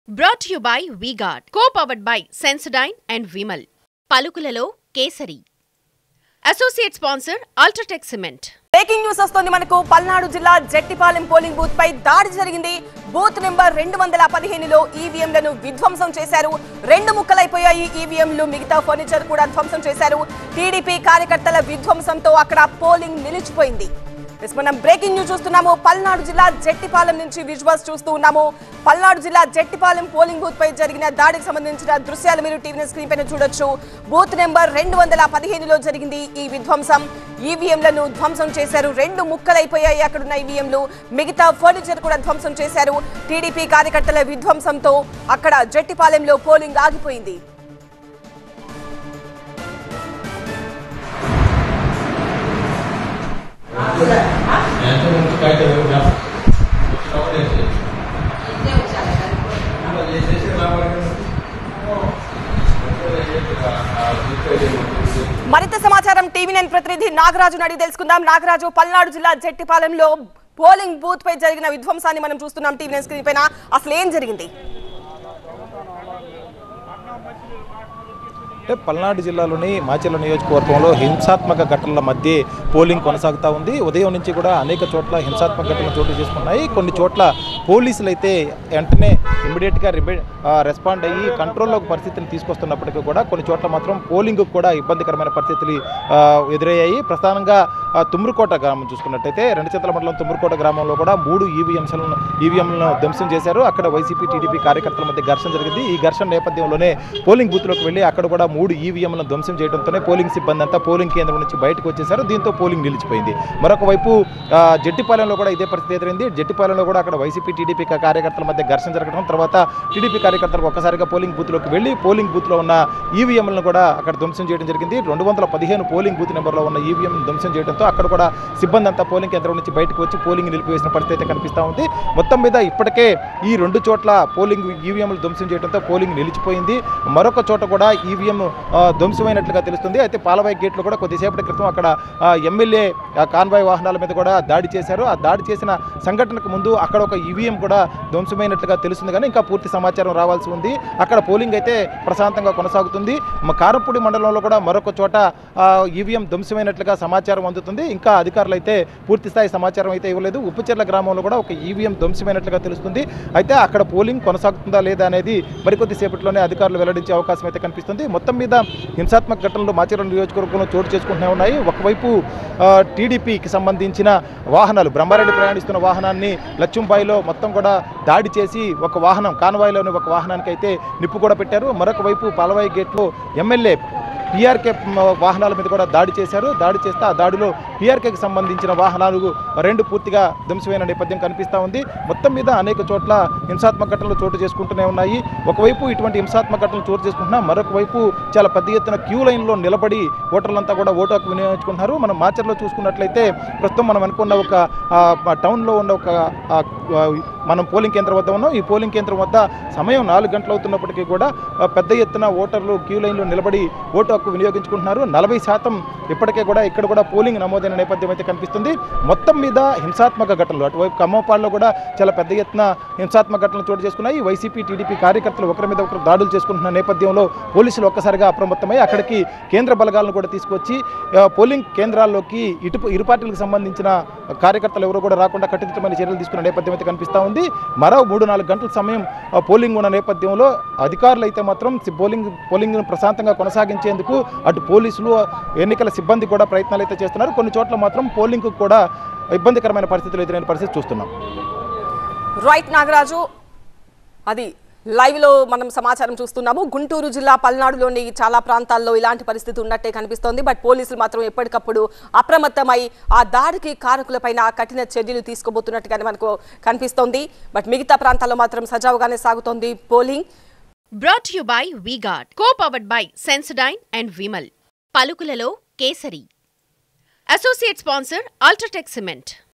brought you by V-Guard co powered by Sensodyne and Vimal పలుకులలో Kesari associate sponsor UltraTech cement breaking news వస్తోంది మనకు పల్నాడు జిల్లా జట్టిపాలెం polling booth పై దాడి జరిగింది బూత్ నెంబర్ రెండు వందల పదిహేనులో ఈవీఎంలను విధ్వంసం చేశారు రెండు ముక్కలైపోయాయి ఈవీఎంలు మిగతా ఫర్నిచర్ కూడా ధ్వంసం చేశారు టీడీపీ కార్యకర్తల విధ్వంసంతో అక్కడ పోలింగ్ నిలిచిపోయింది ఎస్, మనం బ్రేకింగ్ న్యూస్ చూస్తున్నాము పల్నాడు జిల్లా జట్టిపాలెం నుంచి విజువల్స్ చూస్తూ ఉన్నాము పల్నాడు జిల్లా జట్టిపాలెం పోలింగ్ బూత్ పై జరిగిన దాడికి సంబంధించిన దృశ్యాలు మీరు టీవీ స్క్రీన్ పైన చూడొచ్చు బూత్ నెంబర్ రెండు వందల పదిహేనులో జరిగింది ఈ విధ్వంసం ఈవీఎంలను ధ్వంసం చేశారు రెండు ముక్కలైపోయాయి అక్కడున్న ఈవీఎంలు మిగతా ఫర్నిచర్ కూడా ధ్వంసం చేశారు టీడీపీ కార్యకర్తల విధ్వంసంతో అక్కడ జట్టిపాలెంలో పోలింగ్ ఆగిపోయింది ఎంత ముందు కాగితం ఇవ్వగా స్టవ్ చేసి చేసేసి రావాలి మరింత సమాచారం టీవీ నైన్ ప్రతినిధి నాగరాజు అడిగి తెలుసుకుందాం నాగరాజు పల్నాడు జిల్లా జట్టిపాలెంలో పోలింగ్ బూత్ పై జరిగిన విధ్వంసాన్ని మనం చూస్తున్నాం టీవీ నైన్ స్క్రీన్ పైన అసలు ఏం జరిగింది అంటే పల్నాడు జిల్లాలోని మాచెల్ల నియోజకవర్గంలో హింసాత్మక ఘటనల మధ్య పోలింగ్ కొనసాగుతూ ఉంది ఉదయం నుంచి కూడా అనేక చోట్ల హింసాత్మక ఘటనలు చోటు చేసుకున్నాయి కొన్ని చోట్ల పోలీసులు అయితే వెంటనే ఇమ్మీడియట్గా రిబే ఆ, రెస్పాండ్ అయ్యి కంట్రోల్లోకి పరిస్థితిని తీసుకొస్తున్నప్పటికీ కూడా కొన్ని చోట్ల మాత్రం పోలింగ్ కూడా ఇబ్బందికరమైన పరిస్థితులు ఆ, ఎదురయ్యాయి ప్రధానంగా ఆ, తుమ్మురుకోట గ్రామం చూసుకున్నట్టయితే రెండు చేతల మండలం తుమ్మురుకోట గ్రామంలో కూడా మూడు ఈవీఎంలను ఈవీఎంలను ధ్వంసం చేశారు అక్కడ వైసీపీ టీడీపీ కార్యకర్తల మధ్య ఘర్షణ జరిగింది ఈ ఘర్షణ నేపథ్యంలోనే పోలింగ్ బూత్లోకి వెళ్ళి అక్కడ కూడా మూడు ఈవీఎంలను ధ్వంసం చేయడంతోనే పోలింగ్ సిబ్బంది అంతా పోలింగ్ కేంద్రం నుంచి బయటకు వచ్చేశారు దీంతో పోలింగ్ నిలిచిపోయింది మరొక వైపు ఆ, జట్టిపాలెంలో కూడా ఇదే పరిస్థితి ఎదురైంది జట్టిపాలెంలో కూడా అక్కడ వైసీపీ టీడీపీ కా- కార్యకర్తల మధ్య ఘర్షణ జరగడం తర్వాత టీడీపీ కార్యకర్తలకు ఒక్కసారిగా పోలింగ్ బూత్లోకి వెళ్ళి పోలింగ్ బూత్లో ఉన్న ఈవీఎంలను కూడా అక్కడ ధ్వంసం చేయడం జరిగింది రెండు వందల పదిహేను పోలింగ్ బూత్ నెంబర్లో ఉన్న ఈవీఎం ధ్వంసం చేయడంతో అక్కడ కూడా సిబ్బంది అంతా పోలింగ్ కేంద్రం నుంచి బయటకు వచ్చి పోలింగ్ నిలిపివేసిన పరిస్థితి అయితే కనిపిస్తూ ఉంది మొత్తం మీద ఇప్పటికే ఈ రెండు చోట్ల పోలింగ్ ఈవీఎంలు ధ్వంసం చేయడంతో పోలింగ్ నిలిచిపోయింది మరొక చోట కూడా ఈవీఎం ధ్వంసమైనట్లుగా తెలుస్తుంది అయితే పాలవాయి గేట్లో కూడా కొద్దిసేపటి క్రితం అక్కడ ఆ, ఎమ్మెల్యే ఆ, కాన్వాయ్ వాహనాల మీద కూడా దాడి చేశారు ఆ దాడి చేసిన సంఘటనకు ముందు అక్కడ ఒక ఈవీఎం కూడా ధ్వంసమైనట్లుగా తెలుస్తుంది కానీ ఇంకా పూర్తి సమాచారం రావాల్సి ఉంది అక్కడ పోలింగ్ అయితే ప్రశాంతంగా కొనసాగుతుంది మ- కారంపూడి మండలంలో కూడా మరొక చోట ఆ, ఈవీఎం ధ్వంసమైనట్లుగా సమాచారం అందుతుంది ఇంకా అధికారులు అయితే పూర్తి స్థాయి సమాచారం అయితే ఇవ్వలేదు ఉప్పుచెర్ల గ్రామంలో కూడా ఒక ఈవీఎం ధ్వంసమైనట్లుగా తెలుస్తుంది అయితే అక్కడ పోలింగ్ కొనసాగుతుందా లేదా అనేది మరికొద్ది సేపట్లోనే అధికారులు వెల్లడించే అవకాశం అయితే కనిపిస్తుంది మొత్తం మీద హింసాత్మక ఘటనలు మాచిరం నియోజకవర్గంలో చోటు చేసుకుంటూనే ఉన్నాయి ఒకవైపు ఆ, టీడీపీకి సంబంధించిన వాహనాలు బ్రహ్మారెడ్డి ప్రయాణిస్తున్న వాహనాన్ని లచ్చుంబాయిలో మొత్తం కూడా దాడి చేసి ఒక వాహనం కాన్వాయిలోని ఒక వాహనానికి అయితే నిప్పు కూడా పెట్టారు మరొక వైపు పాలవాయి గేట్లో ఎమ్మెల్యే పీఆర్కే వాహనాల మీద కూడా దాడి చేశారు దాడి చేస్తే ఆ దాడిలో పీఆర్కేకి సంబంధించిన వాహనాలు రెండు పూర్తిగా ధ్వంసమైన నేపథ్యం కనిపిస్తూ ఉంది మొత్తం మీద అనేక చోట్ల హింసాత్మక ఘటనలు చోటు చేసుకుంటూనే ఉన్నాయి ఒకవైపు ఇటువంటి హింసాత్మక ఘటనలు చోటు చేసుకుంటున్నా మరొక వైపు చాలా పెద్ద ఎత్తున క్యూ లైన్లో నిలబడి ఓటర్లంతా కూడా ఓటు హక్కు వినియోగించుకుంటున్నారు మనం మాచర్లో చూసుకున్నట్లయితే ప్రస్తుతం మనం అనుకున్న ఒక ఆ, ఆ టౌన్లో ఉన్న ఒక ఆ, ఆ, మనం పోలింగ్ కేంద్రం వద్ద ఉన్నాం ఈ పోలింగ్ కేంద్రం వద్ద సమయం నాలుగు గంటలు అవుతున్నప్పటికీ కూడా ఆ, పెద్ద ఎత్తున ఓటర్లు క్యూ లైన్లో నిలబడి ఓటు హక్కు వినియోగించుకుంటున్నారు నలభై శాతం ఇప్పటికే కూడా ఇక్కడ కూడా పోలింగ్ నమోదైన నేపథ్యం అయితే కనిపిస్తుంది మొత్తం మీద హింసాత్మక ఘటనలు అటువైపు ఖమ్మంపాడులో కూడా చాలా పెద్ద ఎత్తున హింసాత్మక ఘటనలు చోటు చేసుకున్నాయి వైసీపీ టీడీపీ కార్యకర్తలు ఒకరి మీద ఒకరు దాడులు చేసుకుంటున్న నేపథ్యంలో పోలీసులు ఒక్కసారిగా అప్రమత్తమై అక్కడికి కేంద్ర బలగాలను కూడా తీసుకొచ్చి ఆ, పోలింగ్ కేంద్రాల్లోకి ఇటు ఇరు పార్టీలకు సంబంధించిన కార్యకర్తలు ఎవరు కూడా రాకుండా కట్టుదిట్టమైన చర్యలు తీసుకున్న నేపథ్యం అయితే కనిపిస్తూ ఉంది మరో మూడు నాలుగు గంటల సమయం ఆ, పోలింగ్ ఉన్న నేపథ్యంలో అధికారులు అయితే మాత్రం సి- పోలింగ్ పోలింగ్ను ప్రశాంతంగా కొనసాగించేందుకు అటు పోలీసులు ఎన్నికల సిబ్బంది కూడా ప్రయత్నాలు అయితే చేస్తున్నారు కొన్ని చోట్ల మాత్రం పోలింగ్ కూడా ఇబ్బందికరమైన పరిస్థితులు ఎదురైన పరిస్థితి చూస్తున్నాం రైట్ నాగరాజు అది లైవ్ లో మనం సమాచారం చూస్తున్నాము గుంటూరు జిల్లా పల్నాడులోని చాలా ప్రాంతాల్లో ఇలాంటి పరిస్థితి ఉన్నట్టే కనిపిస్తోంది బట్ పోలీసులు మాత్రం ఎప్పటికప్పుడు అప్రమత్తమై ఆ దాడికి కారకులపైన కఠిన చర్యలు తీసుకోబోతున్నట్టుగానే మనకు కనిపిస్తోంది బట్ మిగతా ప్రాంతాల్లో మాత్రం సజావుగానే సాగుతోంది polling brought you by V-Guard co powered by Sensodyne and Vimal పలుకులలో Kesari associate sponsor UltraTech cement